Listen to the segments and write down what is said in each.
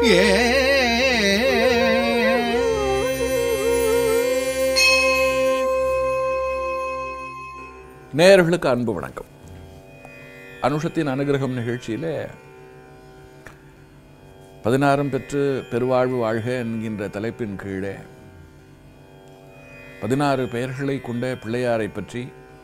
நேயர்களுக்கு அன்பு வணக்கம் அனுஷத்தின் அனுகிரகம் நிகழ்ச்சியிலே பதினாறும் பெற்று பெருவாழ்வு வாழ்க என்கின்ற தலைப்பின் கீழே பதினாறு பெயர்களை கொண்ட பிள்ளையாரை பற்றி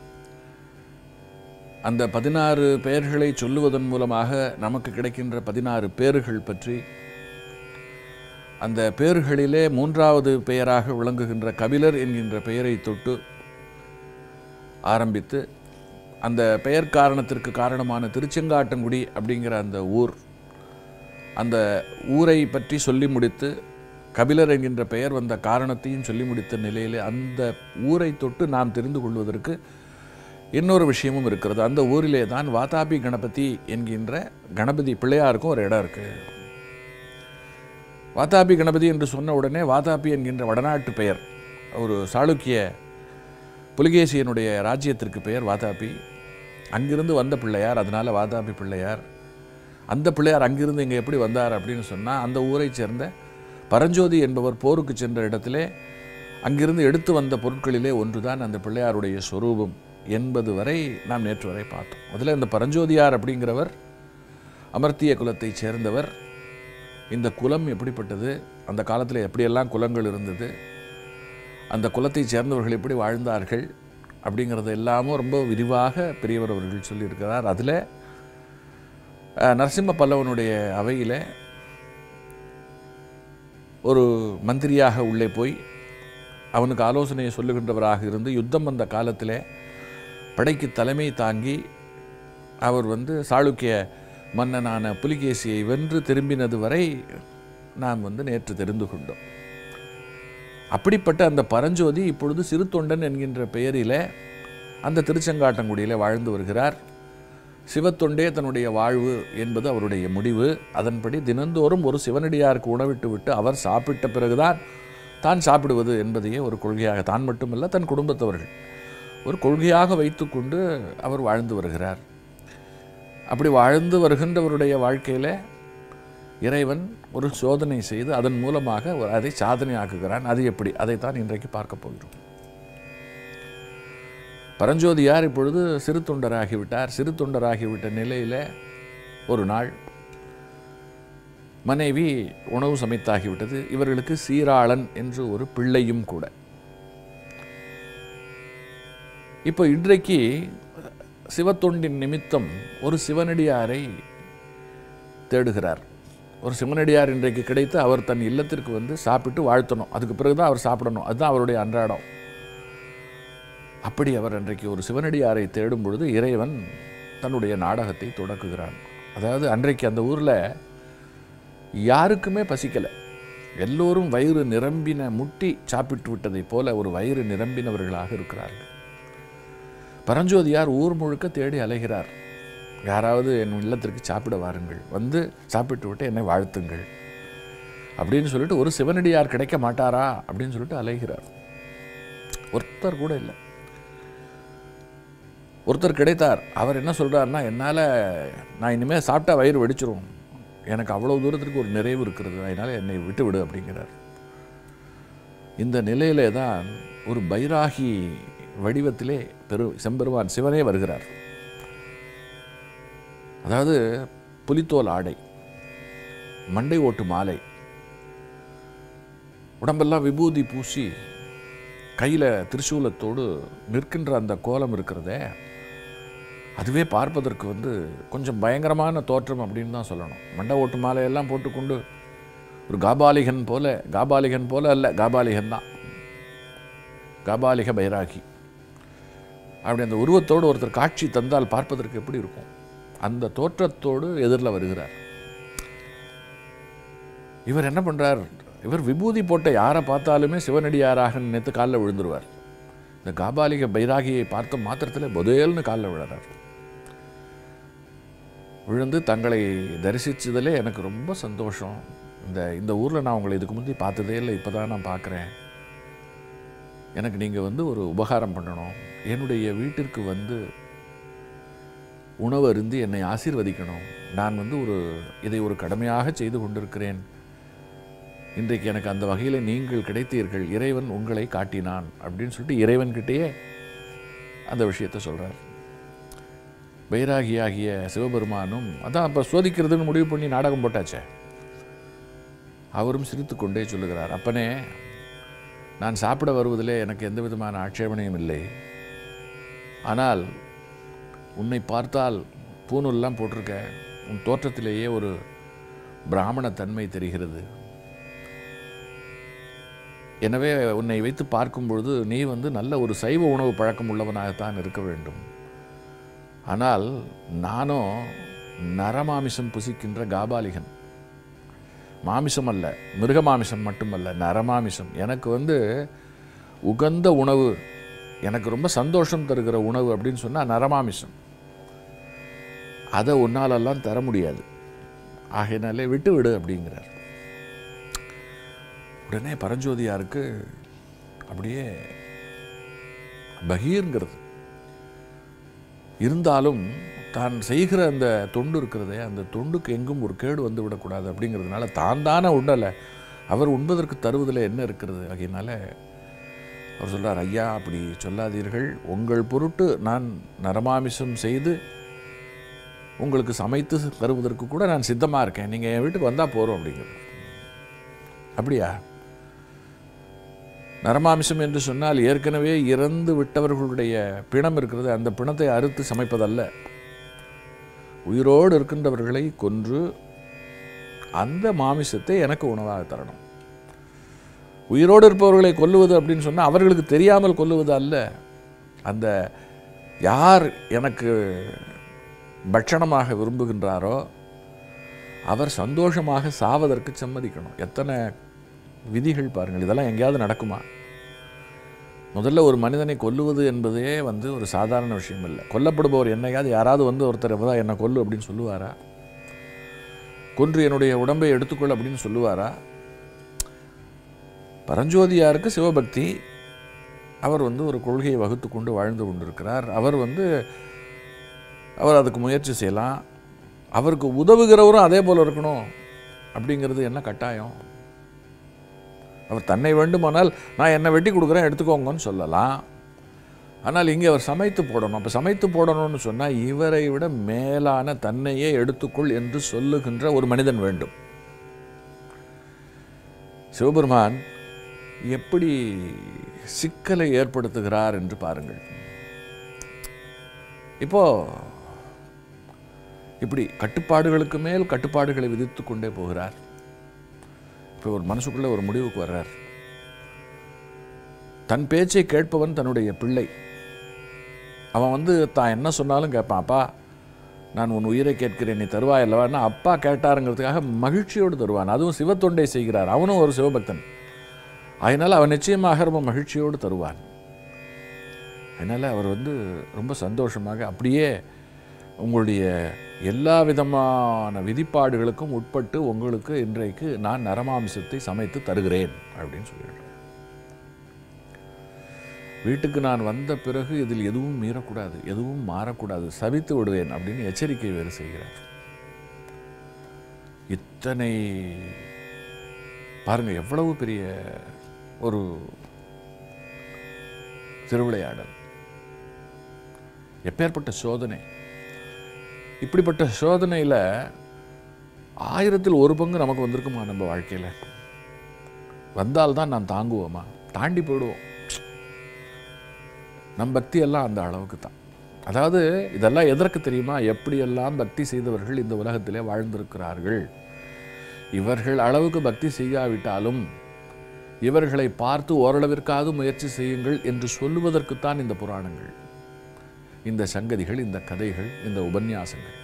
அந்த பதினாறு பெயர்களை சொல்லுவதன் மூலமாக நமக்கு கிடைக்கின்ற பதினாறு பேர்கள் பற்றி அந்த பேர்களிலே மூன்றாவது பெயராக விளங்குகின்ற கபிலர் என்கின்ற பெயரை தொட்டு ஆரம்பித்து அந்த பெயர் காரணத்திற்கு காரணமான திருச்செங்காட்டங்குடி அப்படிங்கிற அந்த ஊர் அந்த ஊரை பற்றி சொல்லி முடித்து கபிலர் என்கின்ற பெயர் வந்த காரணத்தையும் சொல்லி முடித்த நிலையில் அந்த ஊரை தொட்டு நாம் தெரிந்து கொள்வதற்கு இன்னொரு விஷயமும் இருக்கிறது அந்த ஊரிலே தான் வாதாபி கணபதி என்கின்ற கணபதி பிள்ளையாருக்கும் ஒரு இடம் இருக்கு வாதாபி கணபதி என்று சொன்ன உடனே வாதாபி என்கின்ற வடநாட்டு பெயர் ஒரு சாளுக்கிய புலிகேசியனுடைய ராஜ்யத்திற்கு பெயர் வாதாபி அங்கிருந்து வந்த பிள்ளையார் அதனால வாதாபி பிள்ளையார் அந்த பிள்ளையார் அங்கிருந்து இங்கே எப்படி வந்தார் அப்படின்னு சொன்னால் அந்த ஊரைச் சேர்ந்த பரஞ்சோதி என்பவர் போருக்கு சென்ற இடத்திலே அங்கிருந்து எடுத்து வந்த பொருட்களிலே ஒன்றுதான் அந்த பிள்ளையாருடைய சொரூபம் என்பது வரை நாம் நேற்று வரை பார்த்தோம் அதில் இந்த பரஞ்சோதியார் அப்படிங்கிறவர் அமர்த்திய குலத்தைச் சேர்ந்தவர் இந்த குலம் எப்படிப்பட்டது அந்த காலத்தில் எப்படியெல்லாம் குலங்கள் இருந்தது அந்த குலத்தைச் சேர்ந்தவர்கள் எப்படி வாழ்ந்தார்கள் அப்படிங்கிறது எல்லாமும் ரொம்ப விரிவாக பெரியவர் அவர்கள் சொல்லியிருக்கிறார் அதில் அஹ், நரசிம்ம பல்லவனுடைய அவையில் ஒரு மந்திரியாக உள்ளே போய் அவனுக்கு ஆலோசனையை சொல்லுகின்றவராக இருந்து யுத்தம் வந்த காலத்தில் படைக்கு தலைமை தாங்கி அவர் வந்து சாளுக்கிய மன்னனான புலிகேசியை வென்று திரும்பினது வரை நாம் வந்து நேற்று தெரிந்து கொண்டோம் அப்படிப்பட்ட அந்த பரஞ்சோதி இப்பொழுது சிறு தொண்டன் என்கின்ற பெயரிலே அந்த திருச்செங்காட்டங்குடியில் வாழ்ந்து வருகிறார் சிவத்தொண்டே தன்னுடைய வாழ்வு என்பது அவருடைய முடிவு அதன்படி தினந்தோறும் ஒரு சிவனடியாருக்கு உணவிட்டு விட்டு அவர் சாப்பிட்ட பிறகுதான் தான் சாப்பிடுவது என்பதையே ஒரு கொள்கையாக தான் மட்டுமல்ல தன் குடும்பத்தவர்கள் ஒரு கொள்கையாக வைத்துக்கொண்டு அவர் வாழ்ந்து வருகிறார் அப்படி வாழ்ந்து வருகின்றவருடைய வாழ்க்கையில் இறைவன் ஒரு சோதனை செய்து அதன் மூலமாக ஒரு அதை சாதனையாக்குகிறான் அது எப்படி அதைத்தான் இன்றைக்கு பார்க்க போகிறோம் பரஞ்சோதியார் இப்பொழுது சிறு தொண்டராகிவிட்டார் சிறு தொண்டராகிவிட்ட நிலையில் ஒரு நாள் மனைவி உணவு சமைத்தாகிவிட்டது இவர்களுக்கு சீராளன் என்று ஒரு பிள்ளையும் கூட இப்போ இன்றைக்கு சிவத்தொண்டின் நிமித்தம் ஒரு சிவனடியாரை தேடுகிறார் ஒரு சிவனடியார் இன்றைக்கு கிடைத்து அவர் தன் இல்லத்திற்கு வந்து சாப்பிட்டு வாழ்த்தணும் அதுக்கு பிறகு தான் அவர் சாப்பிடணும் அதுதான் அவருடைய அன்றாடம் அப்படி அவர் அன்றைக்கு ஒரு சிவனடியாரை தேடும் பொழுது இறைவன் தன்னுடைய நாடகத்தை தொடக்குகிறான் அதாவது அன்றைக்கு அந்த ஊரில் யாருக்குமே பசிக்கலை எல்லோரும் வயிறு நிரம்பின முட்டி சாப்பிட்டு விட்டதைப் போல ஒரு வயிறு நிரம்பினவர்களாக இருக்கிறார்கள் பரஞ்சோதியார் ஊர் முழுக்க தேடி அலைகிறார் யாராவது என் இல்லத்திற்கு சாப்பிட வாருங்கள் வந்து சாப்பிட்டு விட்டு என்னை வாழ்த்துங்கள் அப்படின்னு சொல்லிட்டு ஒரு சிவனடியார் கிடைக்க மாட்டாரா அப்படின்னு சொல்லிட்டு அலைகிறார் ஒருத்தர் கூட இல்லை ஒருத்தர் கிடைத்தார் அவர் என்ன சொல்றாருன்னா என்னால் நான் இனிமேல் சாப்பிட்டா வயிறு வெடிச்சிரும் எனக்கு அவ்வளோ தூரத்திற்கு ஒரு நிறைவு இருக்கிறது அதனால் என்னை விட்டு விடு அப்படிங்கிறார் இந்த நிலையிலே தான் ஒரு பைராகி வடிவத்திலே பெரு செம்பெருமான் சிவனே வருகிறார் அதாவது புலித்தோல் ஆடை மண்டை ஓட்டு மாலை உடம்பெல்லாம் விபூதி பூசி கையில் திரிசூலத்தோடு நிற்கின்ற அந்த கோலம் இருக்கிறதே அதுவே பார்ப்பதற்கு வந்து கொஞ்சம் பயங்கரமான தோற்றம் அப்படின்னு தான் சொல்லணும் மண்டை ஓட்டு மாலையெல்லாம் போட்டுக்கொண்டு ஒரு காபாலிகன் போல காபாலிகன் போல அல்ல காபாலிகன் தான் காபாலிக பைராகி அப்படி அந்த உருவத்தோடு ஒருத்தர் காட்சி தந்தால் பார்ப்பதற்கு எப்படி இருக்கும் அந்த தோற்றத்தோடு எதிரில் வருகிறார் இவர் என்ன பண்றார் இவர் விபூதி போட்ட யாரை பார்த்தாலுமே சிவனடியாராக நினைத்து காலில் விழுந்துருவார் இந்த காபாலிக பைராகியை பார்த்த மாத்திரத்தில் புதையல்னு காலில் விழுறார் விழுந்து தங்களை தரிசிச்சதிலே எனக்கு ரொம்ப சந்தோஷம் இந்த இந்த ஊரில் நான் உங்களை இதுக்கு முந்தி பார்த்ததே இல்லை இப்போ தான் நான் பார்க்குறேன் எனக்கு நீங்கள் வந்து ஒரு உபகாரம் பண்ணணும் என்னுடைய வீட்டிற்கு வந்து உணவு அருந்தி என்னை ஆசீர்வதிக்கணும் நான் வந்து ஒரு இதை ஒரு கடமையாக செய்து கொண்டிருக்கிறேன் இன்றைக்கு எனக்கு அந்த வகையில் நீங்கள் கிடைத்தீர்கள் இறைவன் உங்களை காட்டினான் அப்படின்னு சொல்லிட்டு இறைவன்கிட்டயே அந்த விஷயத்தை சொல்கிறார் வைராகியாகிய சிவபெருமானும் அதான் அப்போ சோதிக்கிறதுன்னு முடிவு பண்ணி நாடகம் போட்டாச்சே அவரும் சிரித்து கொண்டே சொல்லுகிறார் அப்பனே நான் சாப்பிட வருவதிலே எனக்கு எந்த விதமான ஆட்சேபனையும் இல்லை ஆனால் உன்னை பார்த்தால் பூணூல்லாம் போட்டிருக்க உன் தோற்றத்திலேயே ஒரு பிராமண தன்மை தெரிகிறது எனவே உன்னை வைத்து பார்க்கும் பொழுது நீ வந்து நல்ல ஒரு சைவ உணவு பழக்கம் உள்ளவனாகத்தான் இருக்க வேண்டும் ஆனால் நானும் நரமாமிசம் புசிக்கின்ற காபாலிகன் மாமிசம் அல்ல மிருக மாமிசம் மட்டுமல்ல நரமாமிசம் எனக்கு வந்து உகந்த உணவு எனக்கு ரொம்ப சந்தோஷம் தருகிற உணவு அப்படின்னு சொன்னால் நரமாமிசம் அதை உன்னாலெல்லாம் தர முடியாது ஆகையினாலே விட்டு விடு அப்படிங்கிறார் உடனே பரஞ்சோதியாருக்கு அப்படியே பகீர்ங்கிறது இருந்தாலும் தான் செய்கிற அந்த தொண்டு இருக்கிறதே அந்த தொண்டுக்கு எங்கும் ஒரு கேடு வந்து விடக்கூடாது அப்படிங்கிறதுனால தான் தானே உண்டலை அவர் உண்பதற்கு தருவதில் என்ன இருக்கிறது ஆகையினால அவர் சொல்றார் ஐயா அப்படி சொல்லாதீர்கள் உங்கள் பொருட்டு நான் நரமாமிசம் செய்து உங்களுக்கு சமைத்து தருவதற்கு கூட நான் சித்தமாக இருக்கேன் நீங்கள் என் வீட்டுக்கு வந்தால் போகிறோம் அப்படிங்கிறது அப்படியா நரமாமிசம் என்று சொன்னால் ஏற்கனவே இறந்து விட்டவர்களுடைய பிணம் இருக்கிறது அந்த பிணத்தை அறுத்து சமைப்பதல்ல உயிரோடு இருக்கின்றவர்களை கொன்று அந்த மாமிசத்தை எனக்கு உணவாக தரணும் உயிரோடு இருப்பவர்களை கொல்லுவது அப்படின்னு சொன்னால் அவர்களுக்கு தெரியாமல் கொல்லுவது அல்ல அந்த யார் எனக்கு பட்சணமாக விரும்புகின்றாரோ அவர் சந்தோஷமாக சாவதற்கு சம்மதிக்கணும் எத்தனை விதிகள் பாருங்கள் இதெல்லாம் எங்கேயாவது நடக்குமா முதல்ல ஒரு மனிதனை கொல்லுவது என்பதே வந்து ஒரு சாதாரண விஷயம் இல்லை கொல்லப்படுபவர் என்னையாவது யாராவது வந்து ஒருத்தர் தான் என்னை கொல்லு அப்படின்னு சொல்லுவாரா கொன்று என்னுடைய உடம்பை எடுத்துக்கொள் அப்படின்னு சொல்லுவாரா பரஞ்சோதியாருக்கு சிவபக்தி அவர் வந்து ஒரு கொள்கையை வகுத்து கொண்டு வாழ்ந்து கொண்டிருக்கிறார் அவர் வந்து அவர் அதுக்கு முயற்சி செய்யலாம் அவருக்கு உதவுகிறவரும் அதே போல் இருக்கணும் அப்படிங்கிறது என்ன கட்டாயம் அவர் தன்னை வேண்டுமானால் நான் என்னை வெட்டி கொடுக்குறேன் எடுத்துக்கோங்கன்னு சொல்லலாம் ஆனால் இங்கே அவர் சமைத்து போடணும் அப்போ சமைத்து போடணும்னு சொன்னால் இவரை விட மேலான தன்னையே எடுத்துக்கொள் என்று சொல்லுகின்ற ஒரு மனிதன் வேண்டும் சிவபெருமான் எப்படி சிக்கலை ஏற்படுத்துகிறார் என்று பாருங்கள் இப்போ இப்படி கட்டுப்பாடுகளுக்கு மேல் கட்டுப்பாடுகளை விதித்து கொண்டே போகிறார் இப்போ ஒரு மனசுக்குள்ள ஒரு முடிவுக்கு வர்றார் தன் பேச்சை கேட்பவன் தன்னுடைய பிள்ளை அவன் வந்து தான் என்ன சொன்னாலும் கேட்பான் அப்பா நான் உன் உயிரை கேட்கிறேன் நீ தருவாய் அல்லவான்னா அப்பா கேட்டாருங்கிறதுக்காக மகிழ்ச்சியோடு தருவான் அதுவும் சிவத்தொண்டை செய்கிறார் அவனும் ஒரு சிவபக்தன் அதனால் அவன் நிச்சயமாக ரொம்ப மகிழ்ச்சியோடு தருவான் அதனால் அவர் வந்து ரொம்ப சந்தோஷமாக அப்படியே உங்களுடைய எல்லா விதமான விதிப்பாடுகளுக்கும் உட்பட்டு உங்களுக்கு இன்றைக்கு நான் நரமாம்சத்தை சமைத்து தருகிறேன் அப்படின்னு சொல்லிடுறேன் வீட்டுக்கு நான் வந்த பிறகு இதில் எதுவும் மீறக்கூடாது எதுவும் மாறக்கூடாது சபித்து விடுவேன் அப்படின்னு எச்சரிக்கை வேறு செய்கிறார் இத்தனை பாருங்க எவ்வளவு பெரிய ஒரு திருவிளையாடல் எப்பேற்பட்ட சோதனை இப்படிப்பட்ட சோதனையில் ஆயிரத்தில் ஒரு பங்கு நமக்கு வந்திருக்குமா நம்ம வாழ்க்கையில் வந்தால்தான் நான் தாங்குவோமா தாண்டி போயிடுவோம் நம் பக்தி எல்லாம் அந்த அளவுக்கு தான் அதாவது இதெல்லாம் எதற்கு தெரியுமா எப்படியெல்லாம் பக்தி செய்தவர்கள் இந்த உலகத்திலே வாழ்ந்திருக்கிறார்கள் இவர்கள் அளவுக்கு பக்தி செய்யாவிட்டாலும் இவர்களை பார்த்து ஓரளவிற்காவது முயற்சி செய்யுங்கள் என்று சொல்லுவதற்குத்தான் இந்த புராணங்கள் இந்த சங்கதிகள் இந்த கதைகள் இந்த உபன்யாசங்கள்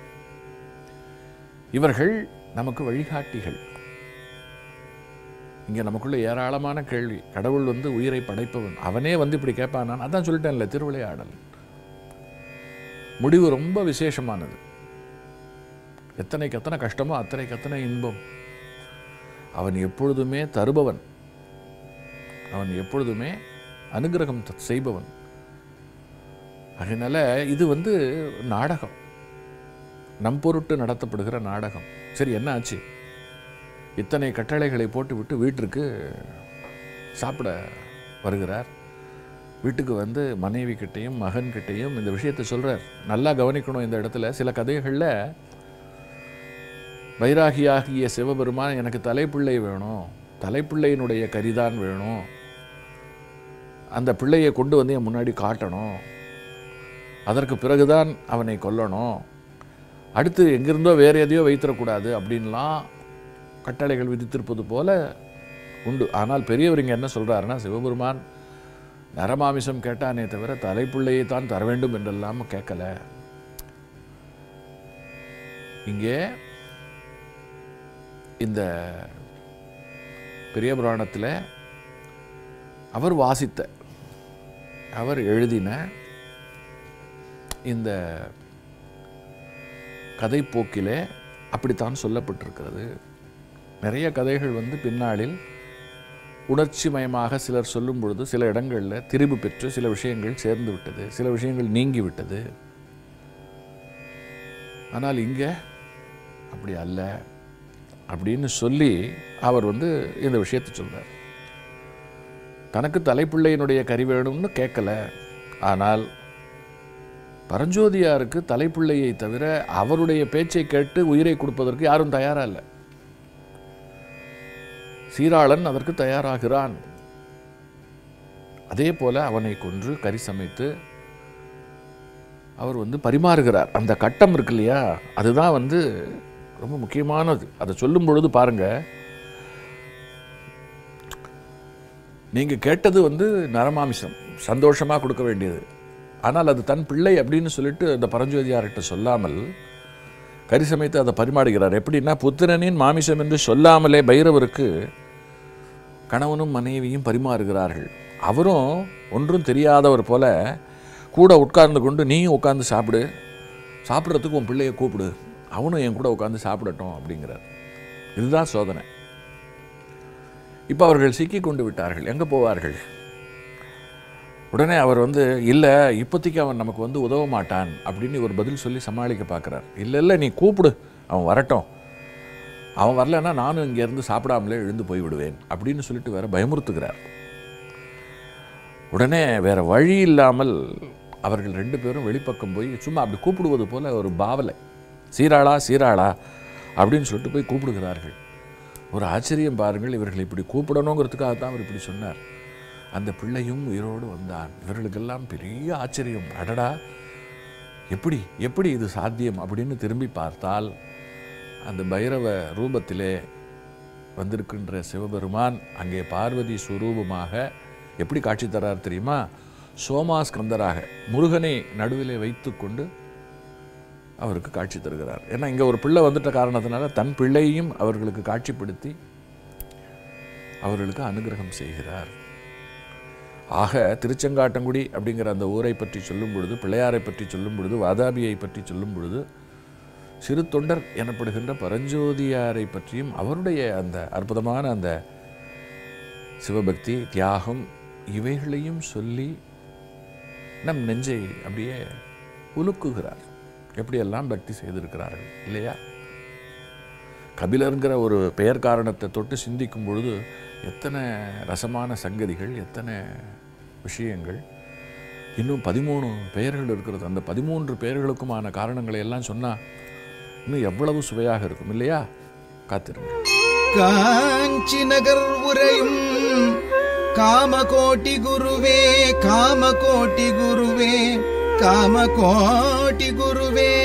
இவர்கள் நமக்கு வழிகாட்டிகள் இங்கே நமக்குள்ள ஏராளமான கேள்வி கடவுள் வந்து உயிரை படைப்பவன் அவனே வந்து இப்படி கேட்பான் நான் அதான் சொல்லிட்டேன்ல திருவிளையாடல் முடிவு ரொம்ப விசேஷமானது எத்தனைக்கு எத்தனை கஷ்டமோ அத்தனைக்கு அத்தனை இன்பம் அவன் எப்பொழுதுமே தருபவன் அவன் எப்பொழுதுமே அனுகிரகம் த- செய்பவன் அதனால இது வந்து நாடகம் நம் பொருட்டு நடத்தப்படுகிற நாடகம் சரி என்ன ஆச்சு இத்தனை கட்டளைகளை போட்டுவிட்டு வீட்டிற்கு சாப்பிட வருகிறார் வீட்டுக்கு வந்து மனைவி கிட்டேயும் மகன் கிட்டேயும் இந்த விஷயத்தை சொல்றார் நல்லா கவனிக்கணும் இந்த இடத்துல சில கதைகளில் வைராகியாகிய சிவபெருமான் எனக்கு தலைப்பிள்ளை வேணும் தலைப்பிள்ளையினுடைய கரிதான் வேணும் அந்த பிள்ளையை கொண்டு வந்து என் முன்னாடி காட்டணும் அதற்கு பிறகுதான் அவனை கொல்லணும் அடுத்து எங்கிருந்தோ வேற எதையோ வைத்திடக்கூடாது அப்படின்லாம் கட்டளைகள் விதித்திருப்பது போல உண்டு ஆனால் பெரியவர் இங்கே என்ன சொல்றாருன்னா சிவபெருமான் நரமாமிசம் கேட்டானே தவிர தலைப்பிள்ளையை தான் தர வேண்டும் என்றெல்லாம் கேட்கல இங்கே இந்த பெரிய புராணத்தில் அவர் வாசித்த அவர் எழுதின இந்த கதைப்போக்கிலே அப்படித்தான் சொல்லப்பட்டிருக்கிறது நிறைய கதைகள் வந்து பின்னாளில் உணர்ச்சிமயமாக சிலர் சொல்லும் பொழுது சில இடங்களில் திரிபு பெற்று சில விஷயங்கள் சேர்ந்து விட்டது சில விஷயங்கள் நீங்கி விட்டது ஆனால் இங்கே அப்படி அல்ல அப்படின்னு சொல்லி அவர் வந்து இந்த விஷயத்தை சொல்றார் தனக்கு தலைப்பிள்ளையினுடைய கறி வேணும்னு கேட்கல ஆனால் பரஞ்சோதியாருக்கு தலைப்பிள்ளையை தவிர அவருடைய பேச்சை கேட்டு உயிரை கொடுப்பதற்கு யாரும் தயாரா இல்லை சீராளன் அதற்கு தயாராகிறான் அதே போல அவனை கொன்று கறி சமைத்து அவர் வந்து பரிமாறுகிறார் அந்த கட்டம் இருக்கு இல்லையா அதுதான் வந்து ரொம்ப முக்கியமானது அதை சொல்லும் பொழுது பாருங்க நீங்க கேட்டது வந்து நரமாமிசம் சந்தோஷமா கொடுக்க வேண்டியது ஆனால் அது தன் பிள்ளை அப்படின்னு சொல்லிட்டு அந்த பரஞ்சோதியார்கிட்ட சொல்லாமல் கறி சமைத்து அதை பரிமாறுகிறார் எப்படின்னா புத்திரனின் மாமிசம் என்று சொல்லாமலே பைரவருக்கு கணவனும் மனைவியும் பரிமாறுகிறார்கள் அவரும் ஒன்றும் தெரியாதவர் போல கூட உட்கார்ந்து கொண்டு நீயும் உட்கார்ந்து சாப்பிடு சாப்பிட்றதுக்கு உன் பிள்ளையை கூப்பிடு அவனும் என் கூட உட்கார்ந்து சாப்பிடட்டும் அப்படிங்கிறார் இதுதான் சோதனை இப்போ அவர்கள் சிக்கி கொண்டு விட்டார்கள் எங்கே போவார்கள் உடனே அவர் வந்து இல்லை இப்போதைக்கு அவன் நமக்கு வந்து உதவ மாட்டான் அப்படின்னு ஒரு பதில் சொல்லி சமாளிக்க பார்க்குறார் இல்லை இல்லை நீ கூப்பிடு அவன் வரட்டும் அவன் வரலன்னா நானும் இங்கேருந்து சாப்பிடாமலே எழுந்து போய் விடுவேன் அப்படின்னு சொல்லிட்டு வேற பயமுறுத்துகிறார் உடனே வேற வழி இல்லாமல் அவர்கள் ரெண்டு பேரும் வெளிப்பக்கம் போய் சும்மா அப்படி கூப்பிடுவது போல ஒரு பாவலை சீராளா சீராளா அப்படின்னு சொல்லிட்டு போய் கூப்பிடுகிறார்கள் ஒரு ஆச்சரியம் பாருங்கள் இவர்கள் இப்படி கூப்பிடணுங்கிறதுக்காக தான் அவர் இப்படி சொன்னார் அந்த பிள்ளையும் உயிரோடு வந்தான் இவர்களுக்கெல்லாம் பெரிய ஆச்சரியம் அடடா எப்படி எப்படி இது சாத்தியம் அப்படின்னு திரும்பி பார்த்தால் அந்த பைரவ ரூபத்திலே வந்திருக்கின்ற சிவபெருமான் அங்கே பார்வதி சுரூபமாக எப்படி காட்சி தரார் தெரியுமா சோமாஸ்கந்தராக முருகனை நடுவிலே வைத்துக்கொண்டு அவருக்கு காட்சி தருகிறார் ஏன்னா இங்கே ஒரு பிள்ளை வந்துட்ட காரணத்தினால தன் பிள்ளையையும் அவர்களுக்கு காட்சிப்படுத்தி அவர்களுக்கு அனுகிரகம் செய்கிறார் ஆக திருச்செங்காட்டங்குடி அப்படிங்கிற அந்த ஊரை பற்றி சொல்லும் பொழுது பிள்ளையாரை பற்றி சொல்லும் பொழுது வாதாபியை பற்றி சொல்லும் பொழுது சிறு தொண்டர் எனப்படுகின்ற பரஞ்சோதியாரை பற்றியும் அவருடைய அந்த அற்புதமான அந்த சிவபக்தி தியாகம் இவைகளையும் சொல்லி நம் நெஞ்சை அப்படியே உலுக்குகிறார் எப்படியெல்லாம் பக்தி செய்திருக்கிறார்கள் இல்லையா கபிலருங்கிற ஒரு பெயர் காரணத்தை தொட்டு சிந்திக்கும் பொழுது எத்தனை ரசமான சங்கதிகள் எத்தனை விஷயங்கள் இன்னும் பதிமூணு பெயர்கள் இருக்கிறது அந்த பதிமூன்று பெயர்களுக்குமான காரணங்களை எல்லாம் சொன்னால் இன்னும் எவ்வளவு சுவையாக இருக்கும் இல்லையா காத்திருங்க காஞ்சி நகர் உரையும் காமகோட்டி குருவே காமகோட்டி குருவே காமகோட்டி குருவே